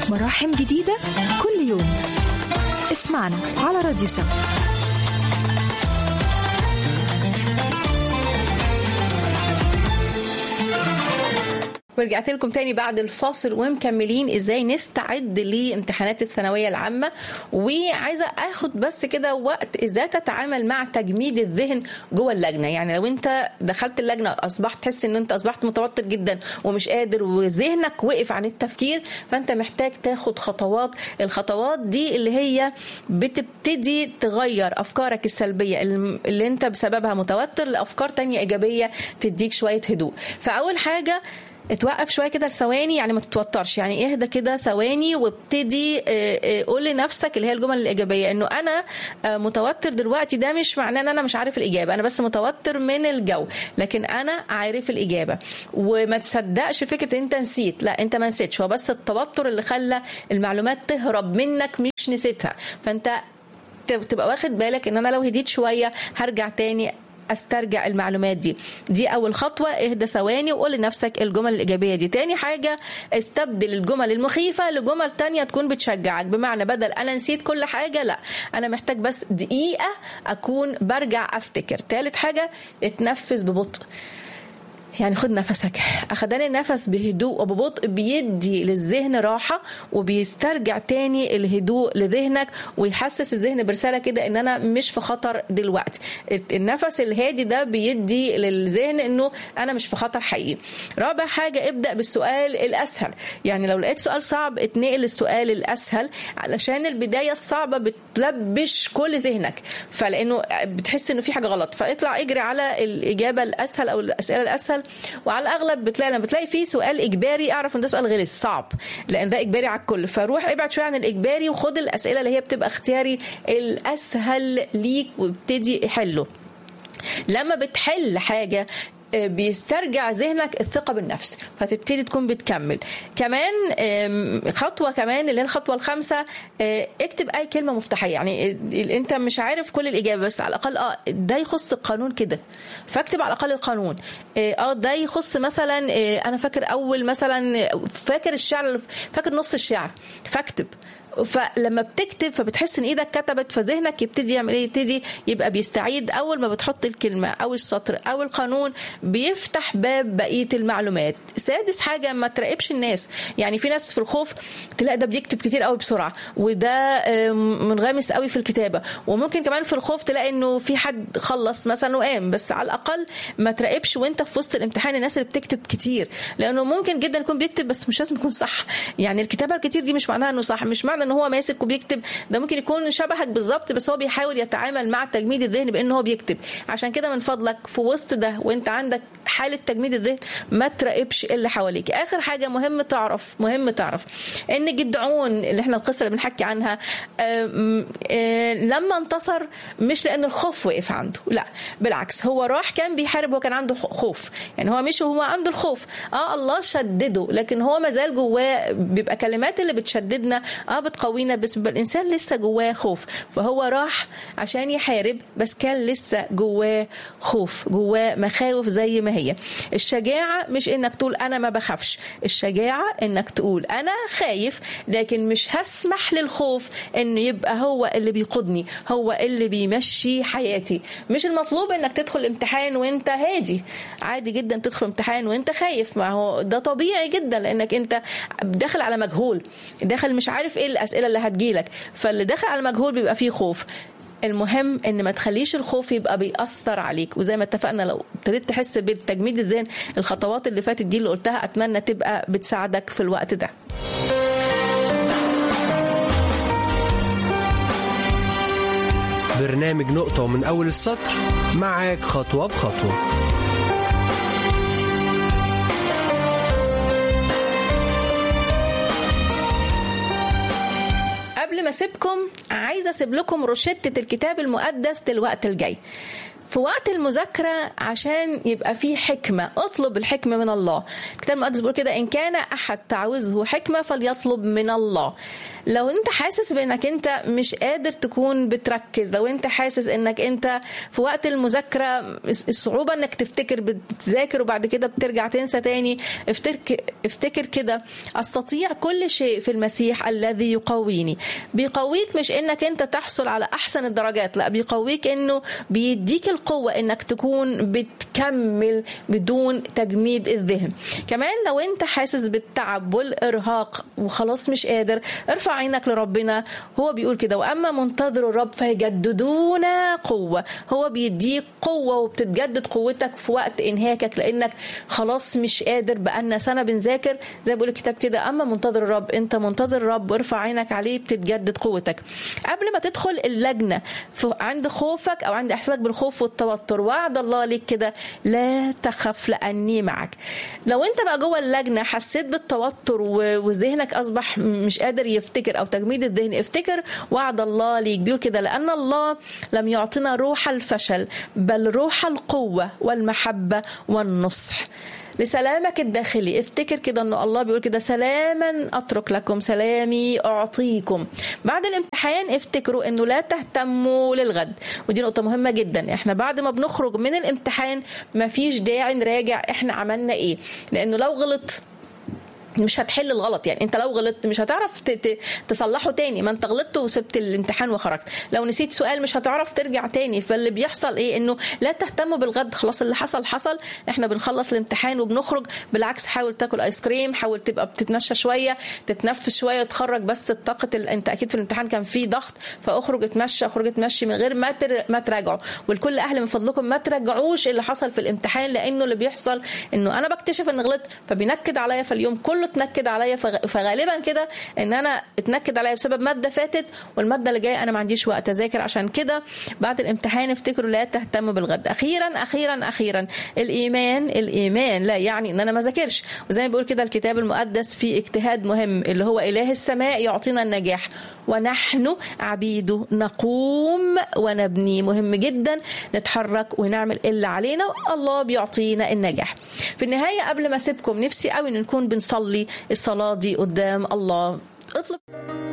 مراحم جديدة كل يوم اسمعنا على راديو سما ورجعت لكم تاني بعد الفاصل ومكملين ازاي نستعد لامتحانات الثانويه العامه وعايزه اخد بس كده وقت ازاي تتعامل مع تجميد الذهن جوه اللجنه يعني لو انت دخلت اللجنه اصبحت تحس ان انت اصبحت متوتر جدا ومش قادر وذهنك وقف عن التفكير فانت محتاج تاخد خطوات الخطوات دي اللي هي بتبتدي تغير افكارك السلبيه اللي انت بسببها متوتر لافكار تانية ايجابيه تديك شويه هدوء فاول حاجه اتوقف شويه كده لثواني يعني ما تتوترش يعني اهدى كده ثواني وابتدي قول لنفسك اللي هي الجمل الايجابيه انه انا متوتر دلوقتي ده مش معناه ان انا مش عارف الاجابه انا بس متوتر من الجو لكن انا عارف الاجابه وما تصدقش فكره انت نسيت لا انت ما نسيتش هو بس التوتر اللي خلى المعلومات تهرب منك مش نسيتها فانت تبقى واخد بالك ان انا لو هديت شويه هرجع تاني استرجع المعلومات دي دي اول خطوه اهدى ثواني وقول لنفسك الجمل الايجابيه دي تاني حاجه استبدل الجمل المخيفه لجمل تانية تكون بتشجعك بمعنى بدل انا نسيت كل حاجه لا انا محتاج بس دقيقه اكون برجع افتكر تالت حاجه اتنفس ببطء يعني خد نفسك اخدان النفس بهدوء وببطء بيدي للذهن راحه وبيسترجع تاني الهدوء لذهنك ويحسس الذهن برساله كده ان انا مش في خطر دلوقتي النفس الهادي ده بيدي للذهن انه انا مش في خطر حقيقي رابع حاجه ابدا بالسؤال الاسهل يعني لو لقيت سؤال صعب اتنقل للسؤال الاسهل علشان البدايه الصعبه بتلبش كل ذهنك فلانه بتحس انه في حاجه غلط فاطلع اجري على الاجابه الاسهل او الاسئله الاسهل وعلى الاغلب بتلاقي لما بتلاقي فيه سؤال اجباري اعرف ان ده سؤال غلس صعب لان ده اجباري على الكل فروح ابعد شويه عن الاجباري وخد الاسئله اللي هي بتبقى اختياري الاسهل ليك وابتدي حله لما بتحل حاجه بيسترجع ذهنك الثقه بالنفس فتبتدي تكون بتكمل كمان خطوه كمان اللي هي الخطوه الخامسه اكتب اي كلمه مفتاحيه يعني انت مش عارف كل الاجابه بس على الاقل اه ده يخص القانون كده فاكتب على الاقل القانون اه ده يخص مثلا انا فاكر اول مثلا فاكر الشعر فاكر نص الشعر فاكتب فلما بتكتب فبتحس ان ايدك كتبت فذهنك يبتدي يعمل ايه يبتدي يبقى بيستعيد اول ما بتحط الكلمه او السطر او القانون بيفتح باب بقيه المعلومات سادس حاجه ما تراقبش الناس يعني في ناس في الخوف تلاقي ده بيكتب كتير قوي بسرعه وده منغمس قوي في الكتابه وممكن كمان في الخوف تلاقي انه في حد خلص مثلا وقام بس على الاقل ما تراقبش وانت في وسط الامتحان الناس اللي بتكتب كتير لانه ممكن جدا يكون بيكتب بس مش لازم يكون صح يعني الكتابه الكتير دي مش معناها انه صح مش معنى ان هو ماسك وبيكتب ده ممكن يكون شبهك بالظبط بس هو بيحاول يتعامل مع تجميد الذهن بان هو بيكتب عشان كده من فضلك في وسط ده وانت عندك حاله تجميد الذهن ما تراقبش اللي حواليك اخر حاجه مهم تعرف مهم تعرف ان جدعون اللي احنا القصه اللي بنحكي عنها آم آم لما انتصر مش لان الخوف وقف عنده لا بالعكس هو راح كان بيحارب هو كان عنده خوف يعني هو مش هو عنده الخوف اه الله شدده لكن هو ما زال جواه بيبقى كلمات اللي بتشددنا اه بتقوينا بس بيبقى الانسان لسه جواه خوف فهو راح عشان يحارب بس كان لسه جواه خوف جواه مخاوف زي ما هي الشجاعه مش انك تقول انا ما بخافش الشجاعه انك تقول انا خايف لكن مش هسمح للخوف انه يبقى هو اللي بيقودني هو اللي بيمشي حياتي مش المطلوب انك تدخل امتحان وانت هادي عادي جدا تدخل امتحان وانت خايف ما هو ده طبيعي جدا لانك انت داخل على مجهول داخل مش عارف ايه الاسئله اللي هتجيلك فاللي داخل على مجهول بيبقى فيه خوف المهم ان ما تخليش الخوف يبقى بيأثر عليك وزي ما اتفقنا لو ابتديت تحس بالتجميد الذهن الخطوات اللي فاتت دي اللي قلتها اتمنى تبقى بتساعدك في الوقت ده برنامج نقطة من أول السطر معاك خطوة بخطوة قبل ما اسيبكم عايزه اسيب لكم روشته الكتاب المقدس للوقت الجاي في وقت المذاكرة عشان يبقى فيه حكمة اطلب الحكمة من الله الكتاب المقدس بيقول كده إن كان أحد تعوزه حكمة فليطلب من الله لو انت حاسس بانك انت مش قادر تكون بتركز لو انت حاسس انك انت في وقت المذاكره الصعوبه انك تفتكر بتذاكر وبعد كده بترجع تنسى تاني افتكر افتكر كده استطيع كل شيء في المسيح الذي يقويني بيقويك مش انك انت تحصل على احسن الدرجات لا بيقويك انه بيديك القوه انك تكون بتكمل بدون تجميد الذهن كمان لو انت حاسس بالتعب والارهاق وخلاص مش قادر ارفع عينك لربنا هو بيقول كده واما منتظر الرب فيجددون قوه هو بيديك قوه وبتتجدد قوتك في وقت انهاكك لانك خلاص مش قادر بقالنا سنه بنذاكر زي بيقول الكتاب كده اما منتظر الرب انت منتظر الرب وارفع عينك عليه بتتجدد قوتك قبل ما تدخل اللجنه عند خوفك او عند احساسك بالخوف والتوتر وعد الله ليك كده لا تخف لاني معك لو انت بقى جوه اللجنه حسيت بالتوتر وذهنك اصبح مش قادر يفتكر او تجميد الذهن افتكر وعد الله ليك بيقول كده لان الله لم يعطينا روح الفشل بل روح القوه والمحبه والنصح لسلامك الداخلي افتكر كده ان الله بيقول كده سلاما اترك لكم سلامي اعطيكم بعد الامتحان افتكروا انه لا تهتموا للغد ودي نقطه مهمه جدا احنا بعد ما بنخرج من الامتحان مفيش داعي نراجع احنا عملنا ايه لانه لو غلط مش هتحل الغلط يعني انت لو غلطت مش هتعرف تصلحه تاني ما انت غلطت وسبت الامتحان وخرجت لو نسيت سؤال مش هتعرف ترجع تاني فاللي بيحصل ايه انه لا تهتموا بالغد خلاص اللي حصل حصل احنا بنخلص الامتحان وبنخرج بالعكس حاول تاكل ايس كريم حاول تبقى بتتمشى شويه تتنفس شويه تخرج بس الطاقه ال... انت اكيد في الامتحان كان في ضغط فاخرج اتمشى اخرج اتمشي من غير ما تر... ما تراجعوا والكل اهل من فضلكم ما تراجعوش اللي حصل في الامتحان لانه اللي بيحصل انه انا بكتشف ان غلطت فبينكد عليا فاليوم كله اتنكد عليا فغالبا كده ان انا اتنكد عليا بسبب ماده فاتت والماده اللي جايه انا ما عنديش وقت اذاكر عشان كده بعد الامتحان افتكروا لا تهتموا بالغد اخيرا اخيرا اخيرا الايمان الايمان لا يعني ان انا ما ذاكرش وزي ما بيقول كده الكتاب المقدس في اجتهاد مهم اللي هو اله السماء يعطينا النجاح ونحن عبيده نقوم ونبني مهم جدا نتحرك ونعمل اللي علينا الله بيعطينا النجاح في النهايه قبل ما اسيبكم نفسي قوي ان نكون بنصلي الصلاة دي قدام الله اطلب